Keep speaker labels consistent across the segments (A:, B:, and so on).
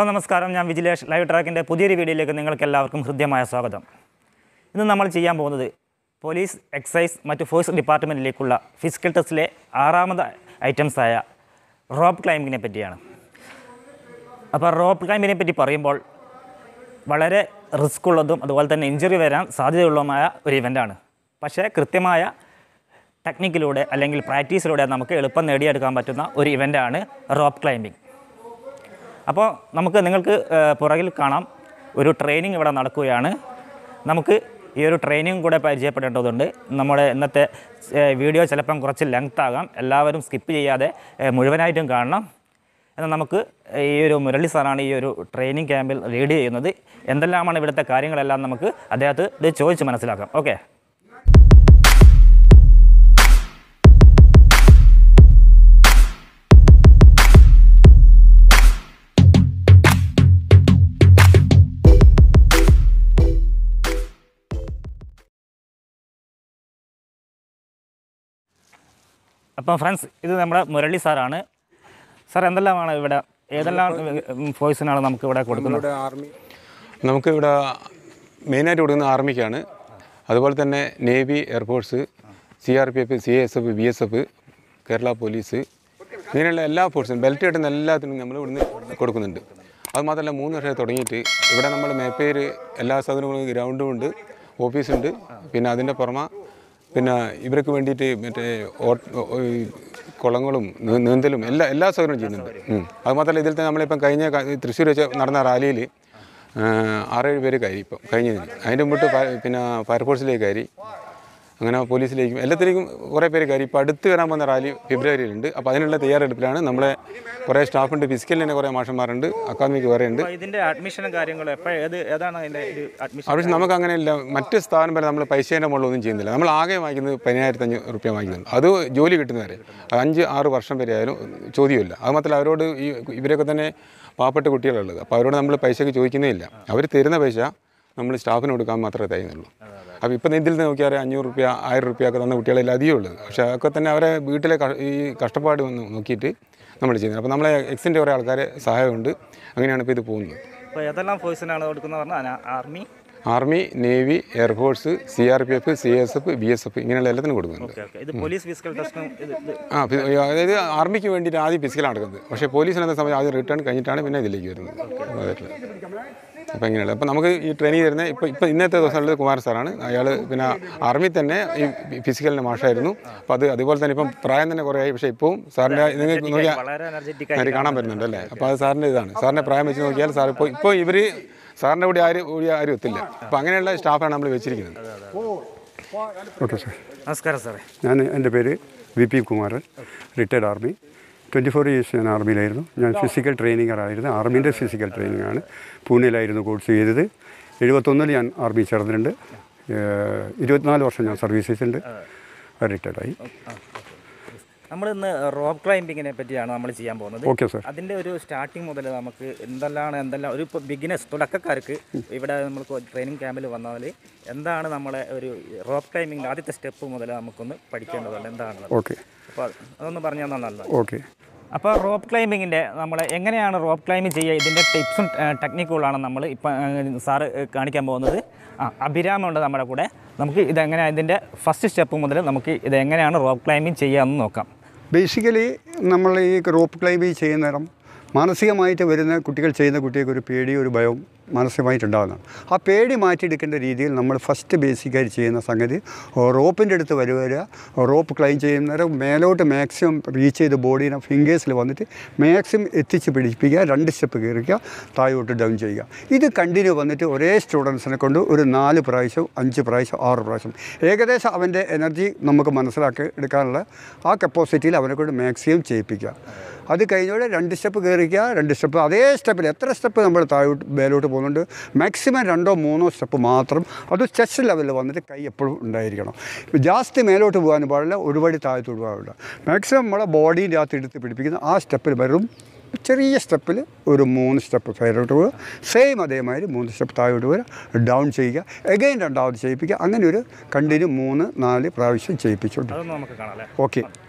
A: Hello നമസ്കാരം ഞാൻ Vijilesh live ട്രാക്കിൻ്റെ പുതിയൊരു വീഡിയോയിലേക്ക് നിങ്ങൾക്ക് എല്ലാവർക്കും ഹൃദ്യമായ സ്വാഗതം ഇന്ന് നമ്മൾ ചെയ്യാൻ പോകുന്നത് പോലീസ് എക്സൈസ് മറ്റ് ഫോഴ്സ് ഡിപ്പാർട്ട്മെൻറ്റിലേക്കുള്ള ഫിസിക്കൽ ടെസ്റ്റിലെ ആറാമത് ഐറ്റംസായ റോപ്പ് ക്ലൈമ്പിങ്ങിനെ പറ്റിയാണ് അപ്പോൾ റോപ്പ് ക്ലൈമ്പിങ്ങിനെ പറ്റി പറയുമ്പോൾ വളരെ റിസ്ക് ഉള്ളതും അതുപോലെ തന്നെ ഇഞ്ചുറി വരാൻ സാധ്യതയുള്ളതുമായ ഒരു ഇവൻ്റാണ് പക്ഷേ കൃത്യമായ ടെക്നിക്കിലൂടെ അല്ലെങ്കിൽ പ്രാക്ടീസിലൂടെ നമുക്ക് എളുപ്പം നേടിയെടുക്കാൻ പറ്റുന്ന ഒരു ഇവൻ്റാണ് റോപ്പ് ക്ലൈമ്പിംഗ് അപ്പോൾ നമുക്ക് നിങ്ങൾക്ക് ഏഹ്, പുറകിൽ കാണാം ഒരു ട്രെയിനിങ് ഇവിടെ നടക്കുകയാണ് നമുക്ക് ഈ ഒരു ട്രെയിനിങ് കൂടെ പരിചയപ്പെടേണ്ടതുണ്ട് നമ്മുടെ ഇന്നത്തെ ഏഹ്, വീഡിയോ ചിലപ്പം കുറച്ച് ലെങ്ത് ആകാം എല്ലാവരും സ്കിപ്പ് ചെയ്യാതെ ഏഹ്, മുഴുവനായിട്ടും കാണണം എന്നാൽ നമുക്ക് ഈ ഒരു മുരളി സാറാണ് ഈ ഒരു ട്രെയിനിങ് ക്യാമ്പിൽ ലീഡ് ചെയ്യുന്നത് എന്തെല്ലാമാണ് ഇവിടുത്തെ കാര്യങ്ങളെല്ലാം നമുക്ക് അദ്ദേഹത്തെ ഇത് ചോദിച്ച് മനസ്സിലാക്കാം ഓക്കെ അപ്പം ഫ്രണ്ട്സ് ഇത് നമ്മുടെ മുരളി സാറാണ് സാർ എന്തെല്ലാമാണ് ഇവിടെ ഏതെല്ലാം ഫോഴ്സിനാണ് നമുക്ക് ഇവിടെ കൊടുക്കുന്നത്
B: നമ്മുടെ ആർമി നമുക്കിവിടെ മെയിനായിട്ട് കൊടുക്കുന്ന ആർമിക്കാണ് അതുപോലെ തന്നെ navy air force C R P F C S F B S F Kerala police ഇങ്ങനെയുള്ള എല്ലാ ഫോഴ്സും ബെൽറ്റ് കിട്ടുന്ന എല്ലാത്തിനും നമ്മൾ ഇവിടുന്ന് കൊടുക്കുന്നുണ്ട് അത് മാത്രമല്ല മൂന്ന് വർഷമായി തുടങ്ങിയിട്ട് ഇവിടെ നമ്മൾ മേപ്പേര് എല്ലാ സാധനങ്ങളും ഗ്രൗണ്ടും ഉണ്ട് ഓഫീസുണ്ട് പിന്നെ അതിൻ്റെ പുറമെ പിന്നെ ഇവർക്ക് വേണ്ടിയിട്ട് മറ്റേ ഓ- ഓ- ഈ കുളങ്ങളും നീ- നീന്തലും എല്ലാ എല്ലാ സൗകര്യവും ചെയ്യുന്നുണ്ട് ഉം. അത് മാത്രമല്ല ഇതിൽ തന്നെ നമ്മളിപ്പം കഴിഞ്ഞ ക- തൃശ്ശൂർ വെച്ച് നടന്ന റാലിയിൽ ആറേഴ് പേര് കയറി ഇപ്പം കഴിഞ്ഞതിന് അതിൻ്റെ മുമ്പ് ഫയ- പിന്നെ ഫയർഫോഴ്സിലേക്ക് കയറി അങ്ങനെ പോലീസിലേക്കും എല്ലാത്തിലേക്കും കുറേ പേര് കയറി ഇപ്പോൾ അടുത്ത് വരാൻ പോകുന്ന റാലി ഫെബ്രുവരിയിലുണ്ട് അപ്പോൾ അതിനുള്ള തയ്യാറെടുപ്പിലാണ് നമ്മളെ കുറേ സ്റ്റാഫുണ്ട് ഫിസിക്കലിൽ തന്നെ കുറേ മാഷന്മാരുണ്ട് അക്കാദമിക്ക് കുറേ ഉണ്ട്
A: അപ്പോൾ ഇതിൻ്റെ അഡ്മിഷനും കാര്യങ്ങളും എപ്പോൾ ഏത് ഏതാണ് അതിൻ്റെ ഒരു അഡ്മിഷൻ
B: അവിടെ നമുക്ക് അങ്ങനെയല്ല മറ്റ് സ്ഥാനം വരെ നമ്മൾ പൈസേൻ്റെ മുകളിലൊന്നും ചെയ്യുന്നില്ല നമ്മൾ ആകെ വാങ്ങിക്കുന്നത് പതിനായിരത്തി അഞ്ഞൂറ് റുപ്യ വാങ്ങിക്കുന്നുണ്ട് അത് ജോലി കിട്ടുന്നവരെ അത് അഞ്ച് ആറ് വർഷം വരെ ആയാലും ചോദ്യമില്ല അത് മാത്രമല്ല അവരോട് ഈ ഇവരൊക്കെ തന്നെ പാവപ്പെട്ട കുട്ടികളുള്ളത് അപ്പോൾ അവരോട് നമ്മൾ പൈസയ്ക്ക് ചോദിക്കുന്നേ ഇല്ല അവർ തരുന്ന പൈസ നമ്മൾ സ്റ്റാഫിന് കൊടുക്കാൻ മാത്രമേ തയ്യുന്നുള്ളൂ അപ്പോൾ ഇപ്പം ഇതിൽ നിന്ന് നോക്കിയാൽ അഞ്ഞൂറ് റുപ്യ ആയിരം റുപ്യ ഒക്കെ തന്ന കുട്ടികളെല്ലാം അധികം ഉള്ളത് പക്ഷേ അതൊക്കെ തന്നെ അവരെ വീട്ടിലെ ക- ഈ കഷ്ടപ്പാട് വന്ന് നോക്കിയിട്ട് നമ്മൾ ചെയ്യുന്നത് അപ്പോൾ നമ്മളെ എക്സിൻ്റെ കുറേ ആൾക്കാരെ സഹായമുണ്ട് അങ്ങനെയാണ് ഇപ്പോൾ ഇത് പോകുന്നത്
A: അപ്പോൾ ഏതെല്ലാം ഫോഴ്സിനാണ് കൊടുക്കുന്നത് പറഞ്ഞാൽ army
B: army navy air force C R P F C S F B S F ഇങ്ങനെയുള്ള എല്ലാത്തിനും കൊടുക്കുന്നുണ്ട്
A: ഓക്കെ ഓക്കെ ഇത് പോലീസ് ഫിസിക്കൽ ടെസ്റ്റും ഇത് ഇത്
B: ആ ഫി- അതായത് ആർമിക്ക് വേണ്ടിയിട്ട് ആദ്യം ഫിസിക്കലാണ് നടക്കുന്നത് പക്ഷേ പോലീസിനെ സംബന്ധിച്ച് ആദ്യം റിട്ടേൺ കഴിഞ്ഞിട്ടാണ് പിന്നെ ഇതിലേക്ക് വരുന്നത് അതായിട്ടുള്ള അപ്പോൾ ഇങ്ങനെയുള്ള അപ്പോൾ നമുക്ക് ഈ ട്രെയിനിങ് തരുന്ന ഇപ്പോൾ ഇപ്പോൾ ഇന്നത്തെ ദിവസമുള്ളത് കുമാരൻ സാറാണ് അയാൾ പിന്നെ ആർമി തന്നെ ഈ ഫിസിക്കലിൻ്റെ മാഷായിരുന്നു അപ്പോൾ അത് അതുപോലെ തന്നെ ഇപ്പം പ്രായം തന്നെ കുറേ ആയി പക്ഷേ ഇപ്പം സാറിൻ്റെ നിങ്ങൾക്ക് നോക്കിയാൽ
A: വളരെ എനർജറ്റിക്
B: ആര് കാണാൻ പറ്റുന്നുണ്ട് അല്ലേ അപ്പോൾ അത് സാറിൻ്റെ ഇതാണ് സാറിൻ്റെ പ്രായം വെച്ച് നോക്കിയാൽ സാർ ഇപ്പോൾ ഇപ്പോൾ ഇവർ സാറിൻ്റെ കൂടി ആരും കൂടി ആരും എത്തില്ല അപ്പോൾ അങ്ങനെയുള്ള സ്റ്റാഫാണ് നമ്മൾ വെച്ചിരിക്കുന്നത്
C: ഓക്കെ സാർ
A: നമസ്കാരം സാറേ
C: ഞാൻ എൻ്റെ പേര് V P Kumaran retired army twenty four years ഞാൻ ആർമിയിലായിരുന്നു ഞാൻ ഫിസിക്കൽ ട്രെയിനിങ്ങറായിരുന്നു ആർമീൻ്റെ ഫിസിക്കൽ ട്രെയിനിങ് ആണ് പൂനെയിലായിരുന്നു കോഴ്സ് ചെയ്തത് എഴുപത്തൊന്നിൽ ഞാൻ ആർമി ചേർന്നിട്ടുണ്ട് ഏഹ് ഇരുപത്തിനാല് വർഷം ഞാൻ സർവീസ് ചെയ്തിട്ടുണ്ട് റിട്ടയർഡായി
A: നമ്മൾ ഇന്ന് റോപ്പ് ക്ലൈമ്പിങ്ങിനെ പറ്റിയാണ് നമ്മൾ ചെയ്യാൻ പോകുന്നത്
C: ഓക്കെ സാർ
A: അതിൻ്റെ ഒരു സ്റ്റാർട്ടിങ് മുതൽ നമുക്ക് എന്തെല്ലാം എന്തെല്ലാം ഒരു ഇപ്പോൾ ബിഗിനേഴ്സ് തുടക്കക്കാർക്ക് ഇവിടെ നമ്മൾ ട്രെയിനിങ് ക്യാമ്പിൽ വന്നാൽ എന്താണ് നമ്മളെ ഒരു റോപ്പ് ക്ലൈമ്പിങ്ങിൻ്റെ ആദ്യത്തെ സ്റ്റെപ്പ് മുതൽ നമുക്കൊന്ന് പഠിക്കേണ്ടതുണ്ട് എന്താണ്
C: ഓക്കെ
A: അപ്പോൾ അതൊന്ന് പറഞ്ഞു തന്നാൽ നല്ലത്
C: ഓക്കെ
A: അപ്പോൾ റോപ്പ് ക്ലൈമ്പിങ്ങിൻ്റെ നമ്മൾ എങ്ങനെയാണ് റോപ്പ് ക്ലൈമ്പിംഗ് ചെയ്യുക ഇതിൻ്റെ ടിപ്സും ടെക്നിക്കുകളാണ് നമ്മൾ ഇപ്പം സാറ് കാണിക്കാൻ പോകുന്നത് ആ അഭിരാമുണ്ട് നമ്മുടെ കൂടെ നമുക്ക് ഇതെങ്ങനെയാണ് ഇതിൻ്റെ ഫസ്റ്റ് സ്റ്റെപ്പ് മുതൽ നമുക്ക് ഇതെങ്ങനെയാണ് റോപ്പ് ക്ലൈമ്പിംഗ് ചെയ്യാമെന്ന് നോക്കാം
C: ബേസിക്കലി നമ്മൾ ഈ റോപ്പ് ക്ലൈമ്പിങ് ചെയ്യുന്ന നേരം മാനസികമായിട്ട് വരുന്ന കുട്ടികൾ ചെയ്യുന്ന കുട്ടികൾക്ക് ഒരു പേടി ഒരു ഭയവും മാനസികമായിട്ട് ഉണ്ടാകുന്നതാണ് ആ പേടി മാറ്റിയെടുക്കേണ്ട രീതിയിൽ നമ്മൾ ഫസ്റ്റ് ബേസിക്കായിട്ട് ചെയ്യുന്ന സംഗതി റോപ്പിൻ്റെ അടുത്ത് വരു വരിക റോപ്പ് ക്ലൈം ചെയ്യുന്നേരം മേലോട്ട് മാക്സിമം റീച്ച് ചെയ്ത് ബോഡീനെ ഫിംഗേഴ്സിൽ വന്നിട്ട് മാക്സിമം എത്തിച്ച് പിടിപ്പിക്കുക രണ്ട് സ്റ്റെപ്പ് കയറിക്കുക താഴോട്ട് ഡൗൺ ചെയ്യുക ഇത് കണ്ടിന്യൂ വന്നിട്ട് ഒരേ സ്റ്റുഡൻസിനെ കൊണ്ട് ഒരു നാല് പ്രാവശ്യം അഞ്ച് പ്രാവശ്യം ആറ് പ്രാവശ്യം ഏകദേശം അവൻ്റെ എനർജി നമുക്ക് മനസ്സിലാക്കി എടുക്കാനുള്ള ആ കപ്പാസിറ്റിയിൽ അവനെ കൊണ്ട് മാക്സിമം ചെയ്യിപ്പിക്കുക അത് കഴിഞ്ഞോടെ രണ്ട് സ്റ്റെപ്പ് കയറിക്കുക രണ്ട് സ്റ്റെപ്പ് അതേ സ്റ്റെപ്പിൽ എത്ര സ്റ്റെപ്പ് നമ്മൾ താഴോട്ട് മേലോട്ട് പോകുന്നുണ്ട് മാക്സിമം രണ്ടോ മൂന്നോ സ്റ്റെപ്പ് മാത്രം അത് ചെസ്റ്റ് ലെവലിൽ വന്നിട്ട് കൈ എപ്പോഴും ഉണ്ടായിരിക്കണം ജാസ്തി മേലോട്ട് പോകാനും പാടില്ല ഒരുപാട് താഴത്തോട്ട് പാടില്ല മാക്സിമം നമ്മളെ ബോഡീൻ്റെ അകത്ത് എടുത്ത് പിടിപ്പിക്കുന്ന ആ സ്റ്റെപ്പിൽ വരും ചെറിയ സ്റ്റെപ്പിൽ ഒരു മൂന്ന് സ്റ്റെപ്പ് സൈഡിലോട്ട് പോവുക സെയിം അതേമാതിരി മൂന്ന് സ്റ്റെപ്പ് താഴോട്ട് വരിക ഡൗൺ ചെയ്യുക എഗൈൻ രണ്ടാമത് ചെയ്യിപ്പിക്കുക അങ്ങനെ ഒരു കണ്ടിന്യൂ മൂന്ന് നാല് പ്രാവശ്യം ചെയ്യിപ്പിച്ചുകൊണ്ട്
A: അതൊന്ന് നമുക്ക് കാണാം അല്ലേ
C: ഓക്കെ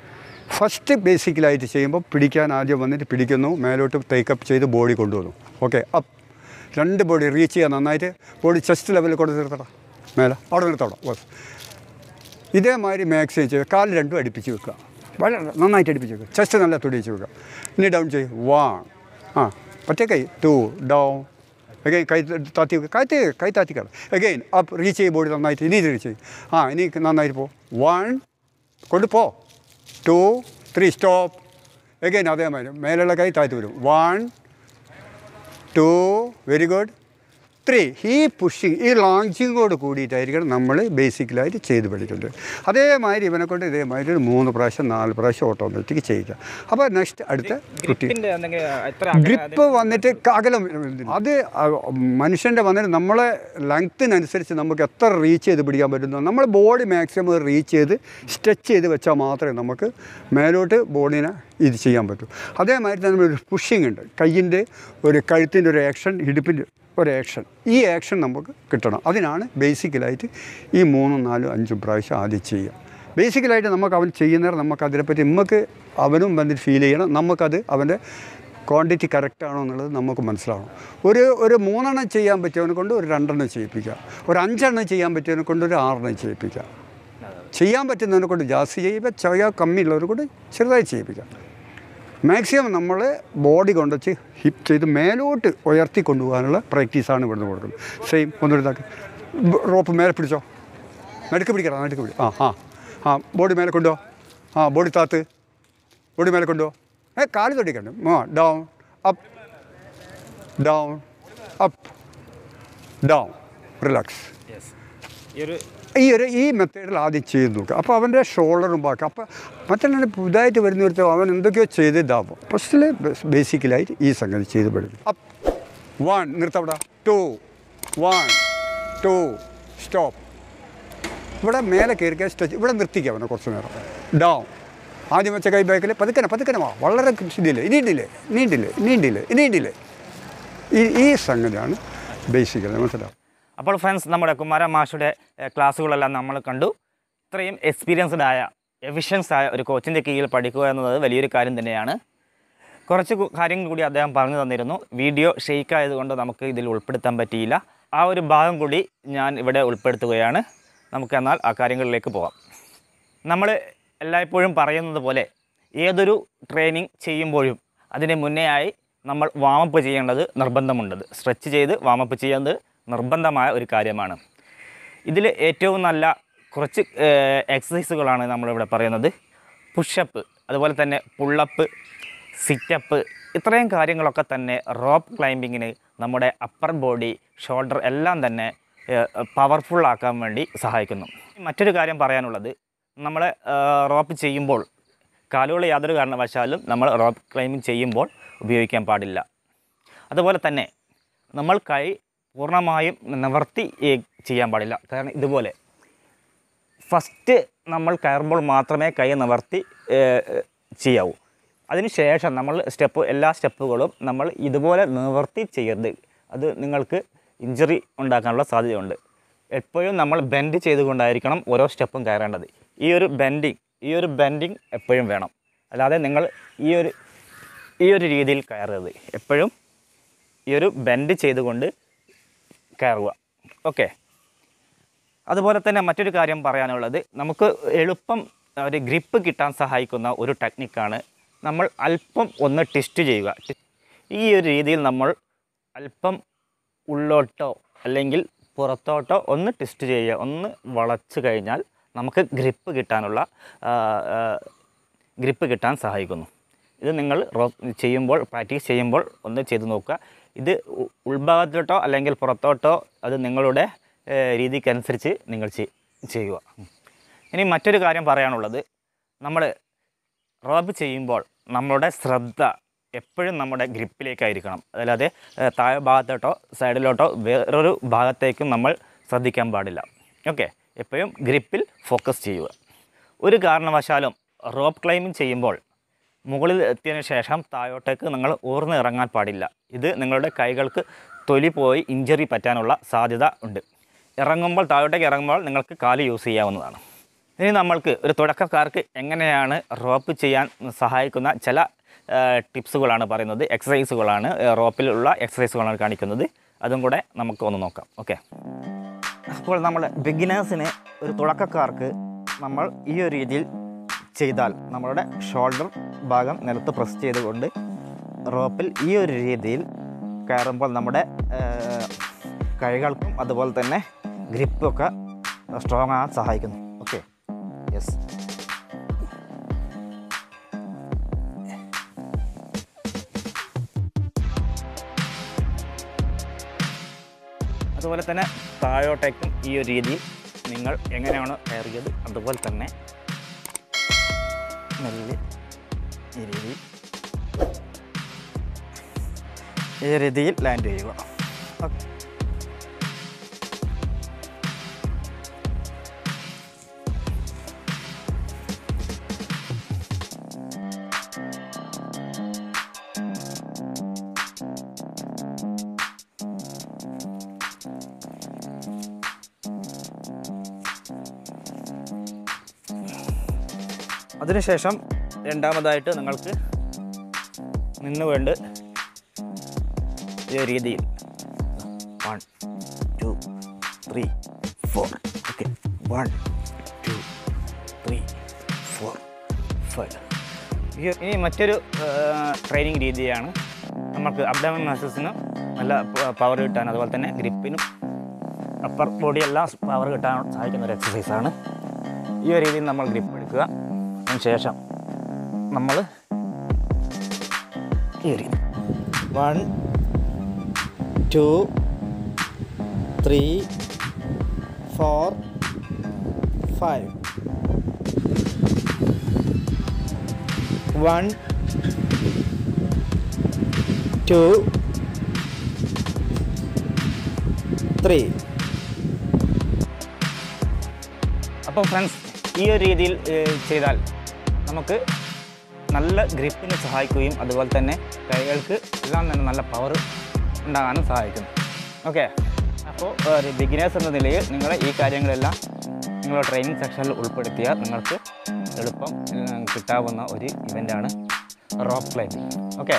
C: ഫസ്റ്റ് ബേസിക്കലായിട്ട് ചെയ്യുമ്പോൾ പിടിക്കാൻ ആദ്യം വന്നിട്ട് പിടിക്കുന്നു മേലോട്ട് ടേക്കപ്പ് ചെയ്ത് ബോഡി കൊണ്ടുവന്നു ഓക്കെ അപ്പ് രണ്ട് ബോഡി റീച്ച് ചെയ്യാൻ നന്നായിട്ട് ബോഡി ചെസ്റ്റ് ലെവലിൽ കൊണ്ട് നിർത്തണം മേലെ അവിടെ നിർത്തണം ബസ് ഇതേമാതിരി മാക്സിമം ചെയ്യുക കാല് രണ്ടും അടുപ്പിച്ച് വെക്കുക വളരെ നന്നായിട്ട് അടുപ്പിച്ച് വെക്കുക ചെസ്റ്റ് നല്ല തുടിച്ച് വെക്കുക ഇനി ഡൗൺ ചെയ്യും വൺ ആ ഒറ്റ കൈ ടു ഡൗൺ അഗൈൻ കൈ താത്തി വെക്കുക കൈ തേ- കൈ താത്തിക്കണം അഗൈൻ അപ്പ് റീച്ച് ചെയ്യും ബോഡി നന്നായിട്ട് ഇനി റീച്ച് ചെയ്യും ആ ഇനി നന്നായിട്ട് പോ വൺ കൊണ്ടുപോ ടു ത്രീ സ്റ്റോപ്പ് അഗൈൻ അതേമാതിരി മേലുള്ള കൈ താഴ്ത്തി വരും one two very good three ഈ പുഷിങ് ഈ ലോഞ്ചിങ്ങോട് കൂടിയിട്ടായിരിക്കണം നമ്മൾ ബേസിക്കലായിട്ട് ചെയ്ത് പഠിക്കുന്നത് അതേമാതിരി ഇവനെ കൊണ്ട് ഇതേമാതിരി ഒരു മൂന്ന് പ്രാവശ്യം നാല് പ്രാവശ്യം ഓട്ടോമാറ്റിക് ചെയ്യുക അപ്പോൾ നെക്സ്റ്റ് അടുത്ത കുട്ടി
A: ഗ്രിപ്പിന്റെ എന്തെങ്കിലും എത്ര
C: ഗ്രിപ്പ് വന്നിട്ട് അകലം അത് മനുഷ്യൻ്റെ വന്നിട്ട് നമ്മളെ ലെങ്ത്തിനനുസരിച്ച് നമുക്ക് എത്ര റീച്ച് ചെയ്ത് പിടിക്കാൻ പറ്റുന്നു നമ്മൾ ബോഡി മാക്സിമം റീച്ച് ചെയ്ത് സ്ട്രെച്ച് ചെയ്ത് വെച്ചാൽ മാത്രമേ നമുക്ക് മേലോട്ട് ബോഡീനെ ഇത് ചെയ്യാൻ പറ്റൂ അതേമാതിരി തന്നെ ഒരു പുഷിങ് ഉണ്ട് കയ്യിൻ്റെ ഒരു കഴുത്തിൻ്റെ ഒരു ആക്ഷൻ ഇടുപ്പിൻ്റെ ഒരു ആക്ഷൻ ഈ ആക്ഷൻ നമുക്ക് കിട്ടണം അതിനാണ് ബേസിക്കലായിട്ട് ഈ മൂന്നും നാലും അഞ്ചും പ്രാവശ്യം ആദ്യം ചെയ്യുക ബേസിക്കലായിട്ട് നമുക്ക് അവൻ ചെയ്യുന്നേരം നമുക്ക് അതിനെപ്പറ്റി നമുക്ക് അവനും വന്നിട്ട് ഫീൽ ചെയ്യണം നമുക്കത് അവൻ്റെ ക്വാണ്ടിറ്റി കറക്റ്റ് ആണോ എന്നുള്ളത് നമുക്ക് മനസ്സിലാവണം ഒരു ഒരു മൂന്നെണ്ണം ചെയ്യാൻ പറ്റിയവനെ കൊണ്ട് ഒരു രണ്ടെണ്ണം ചെയ്യിപ്പിക്കുക ഒരു അഞ്ചെണ്ണം ചെയ്യാൻ പറ്റിയവനെ കൊണ്ട് ഒരു ആറെണ്ണം ചെയ്യിപ്പിക്കുക ചെയ്യാൻ പറ്റുന്നതിനെ കൊണ്ട് ജാസ്തി ചെയ്യുക ചെയ്യാൻ കമ്മിയുള്ളവരെ കൊണ്ട് ചെറുതായി ചെയ്യിപ്പിക്കുക മാക്സിമം നമ്മൾ ബോഡി കൊണ്ടുവച്ച് ഹിപ്പ് ചെയ്ത് മേലോട്ട് ഉയർത്തി കൊണ്ടുപോകാനുള്ള പ്രാക്ടീസാണ് ഇവിടുന്ന് കൊടുക്കുന്നത് സെയിം ഒന്നെടുത്താക്കി റോപ്പ് മേലെ പിടിച്ചോ നടുക്ക് പിടിക്കണം നടുക്ക് പിടി ആ ആ ആ ബോഡി മേലെ കൊണ്ടുപോ ആ ബോഡി താത്ത് ബോഡി മേലെ കൊണ്ടുപോ ഏ കാല് തൊട്ടിക്കണ്ട ആ down up down up down relax
A: ഈ ഒരു
C: ഈ ഒരു ഈ മെത്തേഡിൽ ആദ്യം ചെയ്ത് നോക്കുക അപ്പോൾ അവൻ്റെ ഷോൾഡറും ബാക്കി അപ്പോൾ മറ്റുള്ള പുതുതായിട്ട് വരുന്നവർക്ക് അവൻ എന്തൊക്കെയോ ചെയ്ത് ഇതാവും ഫസ്റ്റിൽ ബേസിക്കലായിട്ട് ഈ സംഗതി ചെയ്ത് പഠിക്കും അപ്പ് വൺ നിർത്തവിടെ ടു വൺ ടു സ്റ്റോപ്പ് ഇവിടെ മേലെ കയറിക്കാൻ സ്റ്റെച്ച് ഇവിടെ നിർത്തിക്കുക അവനെ കുറച്ച് നേരം ഡൗൺ ആദ്യം വെച്ച കൈ ബാക്കിൽ പതുക്കനെ പതുക്കനെ വാ വളരെ ഇതില്ലേ ഇനിയിട്ടില്ലേ ഇനിയിട്ടില്ലേ ഇനിയിട്ടില്ലേ ഇനിയിട്ടില്ലേ ഈ ഈ സംഗതിയാണ് ബേസിക്കലി മനസ്സിലാവും
A: അപ്പോൾ ഫ്രണ്ട്സ് നമ്മുടെ കുമാര മാഷുടെ എഹ്, ക്ലാസ്സുകളെല്ലാം നമ്മൾ കണ്ടു ഇത്രയും എക്സ്പീരിയൻസ്ഡ് ആയ എഫിഷ്യൻസ് ആയ ഒരു കോച്ചിൻ്റെ കീഴിൽ പഠിക്കുക എന്നത് വലിയൊരു കാര്യം തന്നെയാണ് കുറച്ച് കു- കാര്യങ്ങൾ കൂടി അദ്ദേഹം പറഞ്ഞു തന്നിരുന്നു വീഡിയോ ഷെയ്ക്ക് ആയതുകൊണ്ട് നമുക്ക് ഇതിൽ ഉൾപ്പെടുത്താൻ പറ്റിയില്ല ആ ഒരു ഭാഗം കൂടി ഞാൻ ഇവിടെ ഉൾപ്പെടുത്തുകയാണ് നമുക്ക് എന്നാൽ ആ കാര്യങ്ങളിലേക്ക് പോകാം നമ്മൾ എല്ലായ്പ്പോഴും പറയുന്നത് പോലെ ഏതൊരു ട്രെയിനിങ് ചെയ്യുമ്പോഴും അതിന് മുന്നേ ആയി നമ്മൾ വാമപ്പ് ചെയ്യേണ്ടത് നിർബന്ധമുണ്ട് സ്ട്രെച്ച് ചെയ്ത് വാമപ്പ് ചെയ്യുന്നത് നിർബന്ധമായ ഒരു കാര്യമാണ് ഇതിൽ ഏറ്റവും നല്ല കുറച്ച് എക്സസൈസുകളാണ് നമ്മളിവിടെ പറയുന്നത് പുഷപ്പ് അതുപോലെ തന്നെ പുള്ളപ്പ് സിറ്റപ്പ് ഇത്രയും കാര്യങ്ങളൊക്കെ തന്നെ റോപ്പ് ക്ലൈമ്പിങ്ങിന് നമ്മുടെ അപ്പർ ബോഡി ഷോൾഡർ എല്ലാം തന്നെ പവർഫുൾ ആക്കാൻ വേണ്ടി സഹായിക്കുന്നു മറ്റൊരു കാര്യം പറയാനുള്ളത് നമ്മൾ റോപ്പ് ചെയ്യുമ്പോൾ കാലുകൾ യാതൊരു കാരണവശാലും നമ്മൾ റോപ്പ് ക്ലൈമ്പിംഗ് ചെയ്യുമ്പോൾ ഉപയോഗിക്കാൻ പാടില്ല അതുപോലെ തന്നെ നമ്മൾ കൈ പൂർണ്ണമായും നിവർത്തി ഏ, ചെയ്യാൻ പാടില്ല കാരണം ഇതുപോലെ ഫസ്റ്റ് നമ്മൾ കയറുമ്പോൾ മാത്രമേ കൈ നിവർത്തി ഏ, ചെയ്യാവൂ അതിനുശേഷം നമ്മൾ സ്റ്റെപ്പ് എല്ലാ സ്റ്റെപ്പുകളും നമ്മൾ ഇതുപോലെ നിവർത്തി ചെയ്യരുത് അത് നിങ്ങൾക്ക് ഇഞ്ചറി ഉണ്ടാക്കാനുള്ള സാധ്യതയുണ്ട് എപ്പോഴും നമ്മൾ ബെൻഡ് ചെയ്തുകൊണ്ടായിരിക്കണം ഓരോ സ്റ്റെപ്പും കയറേണ്ടത് ഈ ഒരു ബെൻഡിങ് ഈ ഒരു ബെൻഡിങ് എപ്പോഴും വേണം അല്ലാതെ നിങ്ങൾ ഈ ഒരു ഈ ഒരു രീതിയിൽ കയറരുത് എപ്പോഴും ഈ ഒരു ബെൻഡ് ചെയ്തുകൊണ്ട് കയറുക ഓക്കെ അതുപോലെ തന്നെ മറ്റൊരു കാര്യം പറയാനുള്ളത് നമുക്ക് എളുപ്പം ഒരു ഗ്രിപ്പ് കിട്ടാൻ സഹായിക്കുന്ന ഒരു ടെക്നിക്കാണ് നമ്മൾ അല്പം ഒന്ന് ട്വിസ്റ്റ് ചെയ്യുക ഈ ഒരു രീതിയിൽ നമ്മൾ അല്പം ഉള്ളോട്ടോ അല്ലെങ്കിൽ പുറത്തോട്ടോ ഒന്ന് ട്വിസ്റ്റ് ചെയ്യുക ഒന്ന് വളച്ച് കഴിഞ്ഞാൽ നമുക്ക് ഗ്രിപ്പ് കിട്ടാനുള്ള ഗ്രിപ്പ് കിട്ടാൻ സഹായിക്കുന്നു ഇത് നിങ്ങൾ റോ ചെയ്യുമ്പോൾ പ്രാക്ടീസ് ചെയ്യുമ്പോൾ ഒന്ന് ചെയ്ത് നോക്കുക ഇത് ഉ- ഉൾഭാഗത്തോട്ടോ അല്ലെങ്കിൽ പുറത്തോട്ടോ അത് നിങ്ങളുടെ ഏഹ്, രീതിക്കനുസരിച്ച് നിങ്ങൾ ചെയ്- ചെയ്യുക ഇനി മറ്റൊരു കാര്യം പറയാനുള്ളത് നമ്മൾ റോബ് ചെയ്യുമ്പോൾ നമ്മളുടെ ശ്രദ്ധ എപ്പോഴും നമ്മുടെ ഗ്രിപ്പിലേക്കായിരിക്കണം അതല്ലാതെ ഏഹ്, താഴെ ഭാഗത്തോട്ടോ സൈഡിലോട്ടോ വേറൊരു ഭാഗത്തേക്കും നമ്മൾ ശ്രദ്ധിക്കാൻ പാടില്ല ഓക്കെ എപ്പോഴും ഗ്രിപ്പിൽ ഫോക്കസ് ചെയ്യുക ഒരു കാരണവശാലും റോപ്പ് ക്ലൈമ്പിംഗ് ചെയ്യുമ്പോൾ മുകളിൽ എത്തിയതിനു ശേഷം താഴോട്ടേക്ക് നിങ്ങൾ ഊർന്ന് ഇറങ്ങാൻ പാടില്ല ഇത് നിങ്ങളുടെ കൈകൾക്ക് തൊലി പോയി ഇഞ്ചറി പറ്റാനുള്ള സാധ്യത ഉണ്ട് ഇറങ്ങുമ്പോൾ താഴോട്ടേക്ക് ഇറങ്ങുമ്പോൾ നിങ്ങൾക്ക് കാല് യൂസ് ചെയ്യാവുന്നതാണ് ഇനി നമ്മൾക്ക് ഒരു തുടക്കക്കാർക്ക് എങ്ങനെയാണ് റോപ്പ് ചെയ്യാൻ സഹായിക്കുന്ന ചില ആ, ടിപ്സുകളാണ് പറയുന്നത് എക്സസൈസുകളാണ് ആ, റോപ്പിലുള്ള എക്സസൈസുകളാണ് കാണിക്കുന്നത് അതും കൂടെ നമുക്ക് ഒന്ന് നോക്കാം ഓക്കെ അപ്പോൾ നമ്മൾ ബിഗിനേഴ്സിന് ഒരു തുടക്കക്കാർക്ക് നമ്മൾ ഈ ഒരു രീതിയിൽ ചെയ്താൽ നമ്മളുടെ ഷോൾഡർ ഭാഗം നിലത്ത് പ്രസ് ചെയ്തുകൊണ്ട് റോപ്പിൽ ഈ ഒരു രീതിയിൽ കയറുമ്പോൾ നമ്മുടെ ആ, കൈകൾക്കും അതുപോലെ തന്നെ ഗ്രിപ്പൊക്കെ സ്ട്രോങ് ആകാൻ സഹായിക്കുന്നു ഓക്കെ യെസ് അതുപോലെ തന്നെ താഴോട്ടേക്കും ഈ ഒരു രീതിയിൽ നിങ്ങൾ എങ്ങനെയാണോ കയറിയത് അതുപോലെ തന്നെ മെല്ലെ ഈ രീതിയിൽ ഈ രീതിയിൽ ലാൻഡ് ചെയ്യുക ഓക്കെ അതിനുശേഷം രണ്ടാമതായിട്ട് നിങ്ങൾക്ക് നിന്നുകൊണ്ട് ഈ ഒരു രീതിയിൽ one two three four okay one two three four five ഇനി മറ്റൊരു ട്രെയിനിങ് രീതിയാണ് നമുക്ക് അബ്ഡമൻ മസിൽസിന് നല്ല പവർ കിട്ടാൻ അതുപോലെ തന്നെ ഗ്രിപ്പിനും അപ്പർ ബോഡി എല്ലാം പവർ കിട്ടാൻ സഹായിക്കുന്ന ഒരു എക്സസൈസാണ് ഈ ഒരു രീതിയിൽ നമ്മൾ ഗ്രിപ്പ് എടുക്കുക അതിന് ശേഷം നമ്മൾ ഈ ഒരു രീതി one two three four five one two three അപ്പോൾ ഫ്രണ്ട്സ് ഈ ഒരു രീതിയിൽ ഏഹ്, ചെയ്താൽ നമുക്ക് നല്ല ഗ്രിപ്പിന് സഹായിക്കുകയും അതുപോലെ തന്നെ കൈകൾക്ക് എല്ലാം തന്നെ നല്ല പവർ ഉണ്ടാകാനും സഹായിക്കുന്നു ഓക്കെ അപ്പോൾ ഒരു ബിഗിനേഴ്സ് എന്ന നിലയിൽ നിങ്ങൾ ഈ കാര്യങ്ങളെല്ലാം നിങ്ങളുടെ ട്രെയിനിങ് സെക്ഷനിൽ ഉൾപ്പെടുത്തിയാൽ നിങ്ങൾക്ക് എളുപ്പം ഏഹ്, കിട്ടാവുന്ന ഒരു ഇവൻ്റാണ് റോപ്പ് ക്ലൈമ്പിംഗ് ഓക്കെ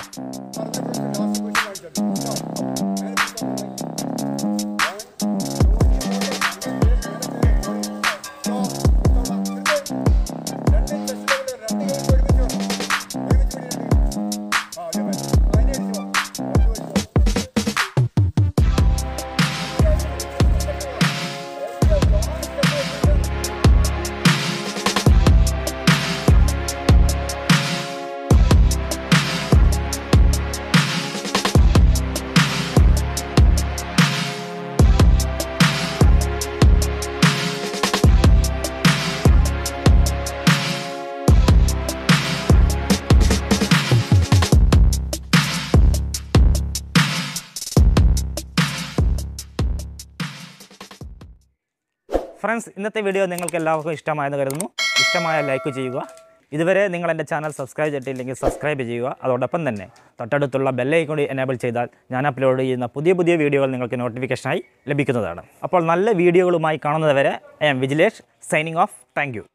A: ഫ്രണ്ട്സ് ഇന്നത്തെ വീഡിയോ നിങ്ങൾക്ക് എല്ലാവർക്കും ഇഷ്ടമായെന്ന് കരുതുന്നു ഇഷ്ടമായ ലൈക്ക് ചെയ്യുക ഇതുവരെ നിങ്ങൾ എൻ്റെ ചാനൽ സബ്സ്ക്രൈബ് ചെയ്തിട്ടില്ലെങ്കിൽ സബ്സ്ക്രൈബ് ചെയ്യുക അതോടൊപ്പം തന്നെ തൊട്ടടുത്തുള്ള ബെല്ലൈക്കൺ കൂടി എനേബിൾ ചെയ്താൽ ഞാൻ അപ്ലോഡ് ചെയ്യുന്ന പുതിയ പുതിയ വീഡിയോകൾ നിങ്ങൾക്ക് നോട്ടിഫിക്കേഷനായി ലഭിക്കുന്നതാണ് അപ്പോൾ നല്ല വീഡിയോകളുമായി കാണുന്നതുവരെ I'm Vijilesh signing off thank